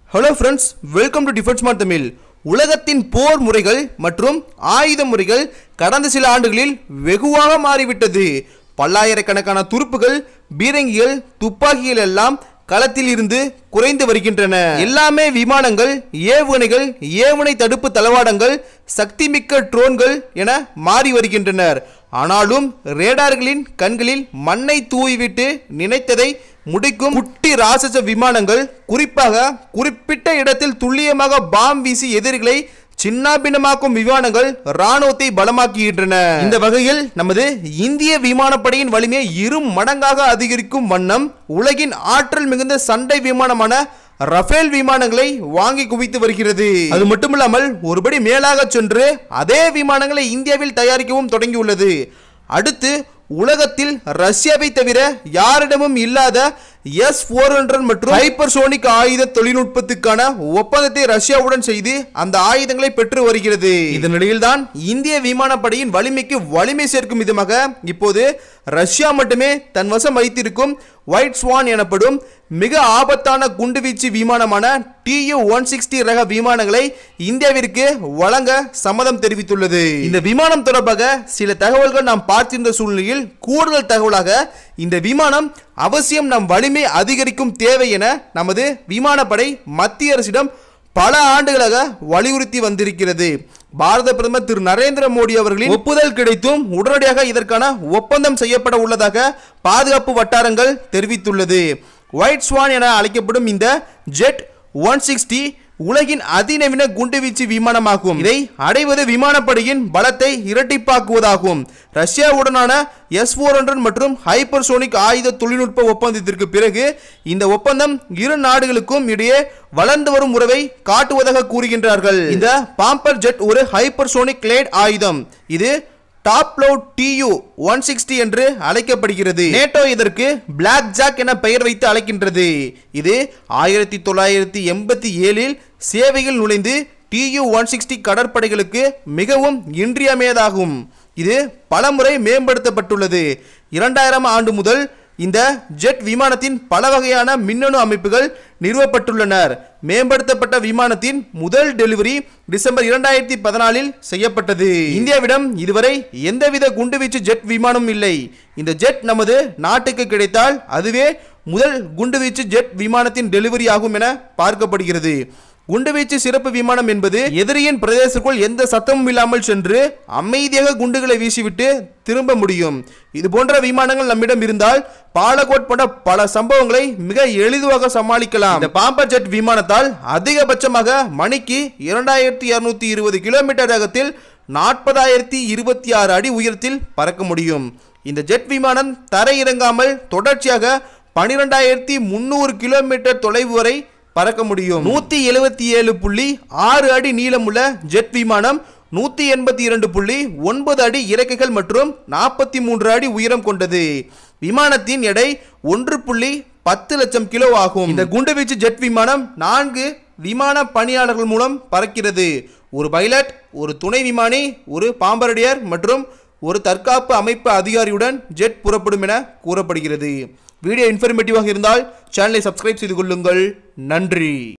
hello friends welcome to defence smart Tamil உலகத்தின் போர் முறைகள் மற்றும் ஆயுத முறைகள் கடந்த சில ஆண்டுகளில் வெகுவாக மாறிவிட்டது பல்லாயிரக்கணக்கான துருப்புகள் பீரங்கிகள் துப்பாக்கிகள் எல்லாம் களத்தில் இருந்து குறைந்து வருகின்றன எல்லாமே விமானங்கள் ஏவுகணைகள் ஏவுகணை தடுப்பு தளவாடங்கள் சக்திமிக்க ட்ரோன்கள் என மாறி வருகின்றனர் ஆனாலும் ரேடார்களின் கண்களில் மண்ணை தூவிவிட்டு நினைத்ததை முடிக்கும் குட்டி ராட்சச விமானங்கள் குறிப்பாக குறிப்பிட்ட இடத்தில் துல்லியமாக பாம் வீசி எதிரிகளை சின்னாபின்னமாக்கும் விமானங்கள் ராணுவத்தை பலமாக்குகின்றன இந்த வகையில் நமது இந்திய விமானப்படையின் வலிமையை இரு மடங்காக அதிகரிக்கும் வண்ணம் உலகின் ஆற்றல் மிகுந்த சண்டை விமானமான ரஃபேல் விமானங்களை வாங்கி குவித்து வருகிறது அது மட்டுமில்லாமல் ஒருபடி மேலாக சென்று அதே விமானங்களை இந்தியாவில் தயாரிக்கவும் தொடங்கியுள்ளது அடுத்து உலகத்தில் ரஷ்யாவை தவிர யாரிடமும் இல்லாத எஸ் போர் ஹண்ட்ரட் மற்றும் ஹைப்பர்சோனிக் ஆயுத தொழில்நுட்பத்துக்கான ஒப்பந்தத்தை ரஷ்யாவுடன் செய்து அந்த ஆயுதங்களை பெற்று வருகிறது இந்த நிலையில்தான் இந்திய விமானப்படையின் வலிமைக்கு வலிமை சேர்க்கும் விதமாக இப்போது ரஷ்யா மட்டுமே தன் வசம் வைத்திருக்கும் ஒயிட் ஸ்வான் எனப்படும் மிக ஆபத்தான குண்டுவீச்சு விமானமான டியு ஒன் சிக்ஸ்டி ரக விமானங்களை இந்தியாவிற்கு வழங்க சம்மதம் தெரிவித்துள்ளது இந்த விமானம் தொடர்பாக சில தகவல்கள் நாம் பார்த்திருந்த சூழ்நிலையில் கூடுதல் தகவலாக இந்த விமானம் அவசியம் நம் வலிமை அதிகரிக்கும் தேவை என நமது விமானப்படை மத்திய அரசிடம் பல ஆண்டுகளாக வலியுறுத்தி வந்திருக்கிறது பாரத பிரதமர் திரு நரேந்திர மோடி அவர்களின் ஒப்புதல் கிடைத்தும் உடனடியாக இதற்கான ஒப்பந்தம் செய்யப்பட உள்ளதாக பாதுகாப்பு வட்டாரங்கள் தெரிவித்துள்ளது ஒயிட் ஸ்வான் என அழைக்கப்படும் இந்த ஜெட் ஒன் சிக்ஸ்டி உலகின் அதிநவீன குண்டுவீச்சு விமானமாகும் இதை அடைவது விமானப்படையின் பலத்தை இரட்டிப்பாக்குவதாகும் ரஷ்யாவுடனான எஸ் போர் ஹண்ட்ரட் மற்றும் ஹைப்பர்சோனிக் ஆயுத தொழில்நுட்ப ஒப்பந்தத்திற்கு பிறகு இந்த ஒப்பந்தம் இரு நாடுகளுக்கும் இடையே வளர்ந்து வரும் உறவை காட்டுவதாக கூறுகின்றார்கள் இந்த பாம்பர் ஜெட் ஒரு ஹைப்பர்சோனிக் கிளேட் ஆயுதம் இது top load Tu one sixty என்று அழைக்கப்படுகிறது நேட்டோ இதற்கு பிளாக் ஜாக் என பெயர் வைத்து அழைக்கின்றது இது ஆயிரத்தி தொள்ளாயிரத்தி எண்பத்தி ஏழில் சேவையில் நுழைந்து டியூ ஒன் சிக்ஸ்டி கடற்படைகளுக்கு மிகவும் இன்றியமையதாகும் இது பலமுறை மேம்படுத்தப்பட்டுள்ளது இரண்டாயிரம் ஆண்டு முதல் இந்த ஜெட் விமானத்தின் பல வகையான மின்னணு அமைப்புகள் நிறுவப்பட்டுள்ளனர் மேம்படுத்தப்பட்ட விமானத்தின் முதல் டெலிவரி டிசம்பர் இரண்டாயிரத்தி பதினாலில் செய்யப்பட்டது இந்தியாவிடம் இதுவரை எந்தவித குண்டுவீச்சு ஜெட் விமானம் இல்லை இந்த ஜெட் நமது நாட்டுக்கு கிடைத்தால் அதுவே முதல் குண்டுவீச்சு ஜெட் விமானத்தின் டெலிவரி ஆகும் என பார்க்கப்படுகிறது குண்டுவீச்சு சிறப்பு விமானம் என்பது எதிரியின் பிரதேசத்துக்குள் எந்த சத்தமும் இல்லாமல் சென்று அமைதியாக குண்டுகளை வீசிவிட்டு திரும்ப முடியும் இது போன்ற விமானங்கள் நம்மிடம் இருந்தால் பாலகோட் போன்ற பல சம்பவங்களை மிக எளிதாக சமாளிக்கலாம் இந்த பாம்பர் ஜெட் விமானத்தால் அதிகபட்சமாக மணிக்கு இரண்டாயிரத்தி இருநூத்தி இருபது கிலோமீட்டர் வேகத்தில் நாற்பதாயிரத்தி இருபத்தி ஆறு அடி உயரத்தில் பறக்க முடியும் இந்த ஜெட் விமானம் தரையிறங்காமல் தொடர்ச்சியாக பனிரெண்டாயிரத்தி முந்நூறு கிலோமீட்டர் தொலைவு வரை பறக்க முடியும் நூத்தி எழுபத்தி ஏழு புள்ளி ஆறு அடி நீளமுள்ள ஜெட் விமானம் நூத்தி எண்பத்தி இரண்டு புள்ளி ஒன்பது அடி இறக்கைகள் மற்றும் நாற்பத்தி மூன்று அடி உயரம் கொண்டது விமானத்தின் எடை ஒன்று புள்ளி பத்து லட்சம் கிலோ ஆகும் இந்த குண்டுவீச்சு ஜெட் விமானம் நான்கு விமான பணியாளர்கள் மூலம் பறக்கிறது ஒரு பைலட் ஒரு துணை விமானி ஒரு பாம்பரடியர் மற்றும் ஒரு தற்காப்பு அமைப்பு அதிகாரியுடன் ஜெட் புறப்படும் என கூறப்படுகிறது வீடியோ இன்ஃபர்மேட்டிவாக இருந்தால் சேனலை சப்ஸ்கிரைப் செய்து கொள்ளுங்கள் நன்றி